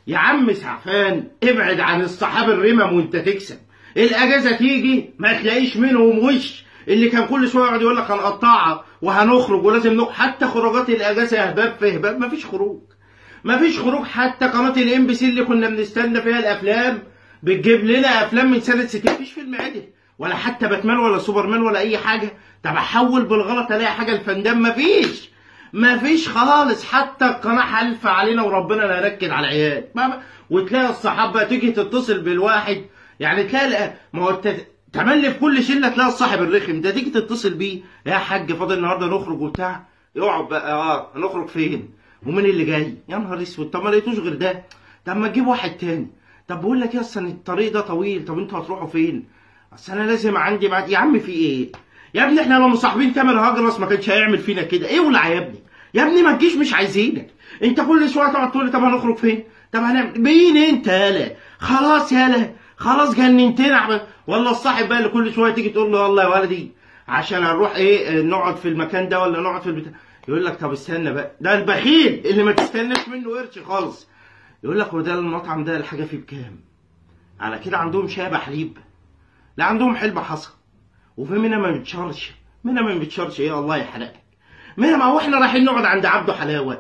يا عم سعفان ابعد عن الصحاب الرمم وانت تكسب الاجازه تيجي ما تلاقيش منهم وش اللي كان كل شويه يقعد يقول لك هنقطعها وهنخرج ولازم نخرج حتى خروجات الاجازه هباب في هباب مفيش خروج مفيش خروج حتى قناه الام بي سي اللي كنا بنستنى فيها الافلام بتجيب لنا افلام من سنه 60 مفيش فيلم عدل ولا حتى باتمان ولا سوبرمان ولا اي حاجه طب احول بالغلط الاقي حاجه الفندام مفيش مفيش خالص حتى القناه حالفه علينا وربنا لا يركز على العيال ما وتلاقي الصحابه تيجي تتصل بالواحد يعني تلاقي ما هو الت- تملي في كل شله تلاقي الصاحب الرخم ده تيجي تتصل بيه يا حاج فاضل النهارده نخرج وبتاع يقعد بقى اه هنخرج فين ومين اللي جاي يا نهار اسود طب ما لقيتوش غير ده طب ما تجيب واحد تاني طب بقول لك يا اصلا الطريق ده طويل طب انتوا هتروحوا فين اصل انا لازم عندي بعد يا عم في ايه يا ابني احنا لو مصاحبين تامر هجرس ما كانش هيعمل فينا كده اولع يا ابني يا ابني ما تجيش مش عايزينك انت كل شويه تقعد تقول لي طب هنخرج فين طب هنعمل مين انت يالا خلاص يالا خلاص جننتنا عم- والله الصاحب بقى اللي كل شويه تيجي تقول له والله يا ولدي عشان هنروح ايه اه، نقعد في المكان ده ولا نقعد في البتاع يقول لك طب استنى بقى ده البخيل اللي ما تستناش منه قرش خالص يقول لك هو ده المطعم ده الحاجه فيه بكام على كده عندهم شاي حليب لا عندهم حلبة حصى وفي منها ما بتشرش منها ما بتشرش ايه الله يحرقك منها ما هو احنا رايحين نقعد عند عبده حلاوه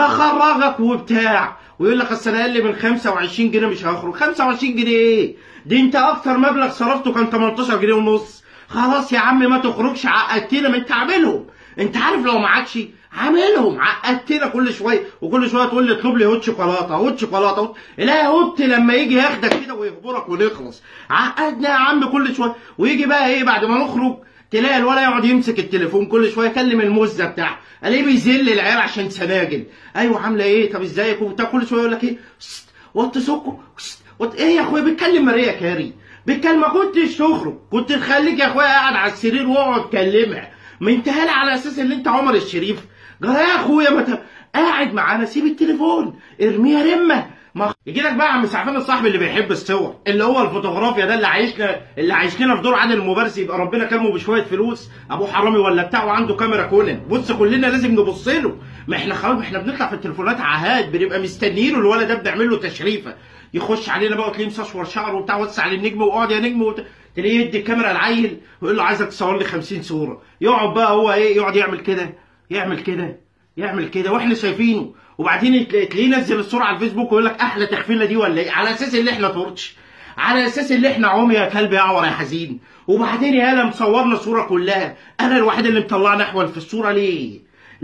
بخرجك وبتاع ويقول لك اصل انا اقل من 25 جنيه مش هخرج 25 جنيه ايه دي انت اكتر مبلغ صرفته كان 18 جنيه ونص خلاص يا عم ما تخرجش عقدتنا ما انت عاملهم انت عارف لو معكش عاملهم عقدتنا كل شويه وكل شويه تقول لي اطلب لي هوت شوكولاته هوت شوكولاته هوت لا هوت لما يجي ياخدك كده ويخبرك ونخلص عقدنا يا عم كل شويه ويجي بقى ايه بعد ما نخرج تلاقي الولد يقعد يمسك التليفون كل شويه يكلم المزه بتاعه الاقيه بيذل العيال عشان سناجل ايوه عامله ايه طب ازيك وبتاع كل شويه يقول لك ايه "سست، وطي سكو سست، وط... ايه يا اخويا بيتكلم ماريا كاري بيتكلم ما كنتش تخرج كنت تخليك يا اخويا قاعد على السرير واقعد كلمها ما انت هلا على اساس ان انت عمر الشريف قال يا اخويا ما ت... قاعد معانا سيب التليفون ارميها رمه ما يجي لك بقى عم سعفان الصاحب اللي بيحب الصور اللي هو الفوتوغرافيا ده اللي عايشنا اللي عايش لنا في دور عادل المبارز يبقى ربنا كرمه بشويه فلوس ابو حرامي ولا بتاع وعنده كاميرا كونان بص كلنا لازم نبص له ما احنا خلاص احنا بنطلع في التليفونات عهاد بنبقى مستنيينه الولد ده بنعمل له تشريفه يخش علينا بقى وتلاقيه مسشور شعره وبتاع وسع على النجم واقعد يا نجم وت... تلاقيه يدي الكاميرا العيل ويقول له عايزك تصور لي 50 صوره يقعد بقى هو ايه يقعد يعمل كده يعمل كده يعمل كده واحنا شايفينه وبعدين تلاقيه تلاقيه ينزل الصوره على الفيسبوك ويقول لك احلى تخفيله دي ولا ايه على اساس ان احنا تورتش على اساس ان احنا عمي يا كلب اعور يا حزين وبعدين يا هلا مصورنا الصوره كلها انا الوحيد اللي مطلعنا احول في الصوره ليه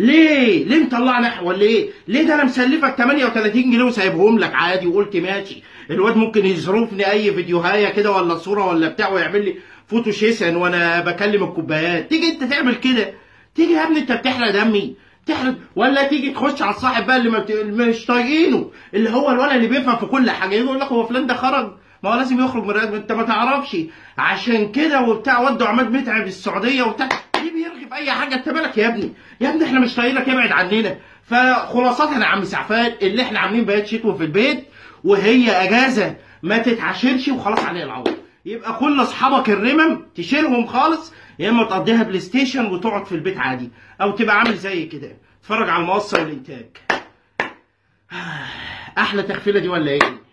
ليه ليه مطلعنا احول ليه ليه ده انا مسلفك 38 جنيه وسايبهم لك عادي وقلت ماشي الواد ممكن يظروفني اي فيديوهايه كده ولا صوره ولا بتاع ويعمل لي فوتو شيسن وانا بكلم الكوبايات تيجي انت تعمل كده تيجي يا ابني انت بتحرق دمي تحرق ولا تيجي تخش على الصاحب بقى اللي ما بت... اللي مش طايقينه اللي هو الولد اللي بيفهم في كل حاجه يجي يقول لك هو فلان ده خرج ما هو لازم يخرج من الرياض انت ما تعرفش عشان كده وبتاع ودوا عماد متعب السعوديه وبتاع ليه بيرغي في اي حاجه انت مالك يا ابني يا ابني احنا مش طايقينك ابعد عننا فخلاصتها يا عم سعفان اللي احنا عاملين بيات شتوى في البيت وهي اجازه ما تتعاشرش وخلاص عليها العوض يبقى كل اصحابك الرمم تشيلهم خالص يا اما تقضيها بلاي ستيشن وتقعد في البيت عادي او تبقى عامل زي كده تتفرج على المقصه والانتاج احلى تخفيله دي ولا ايه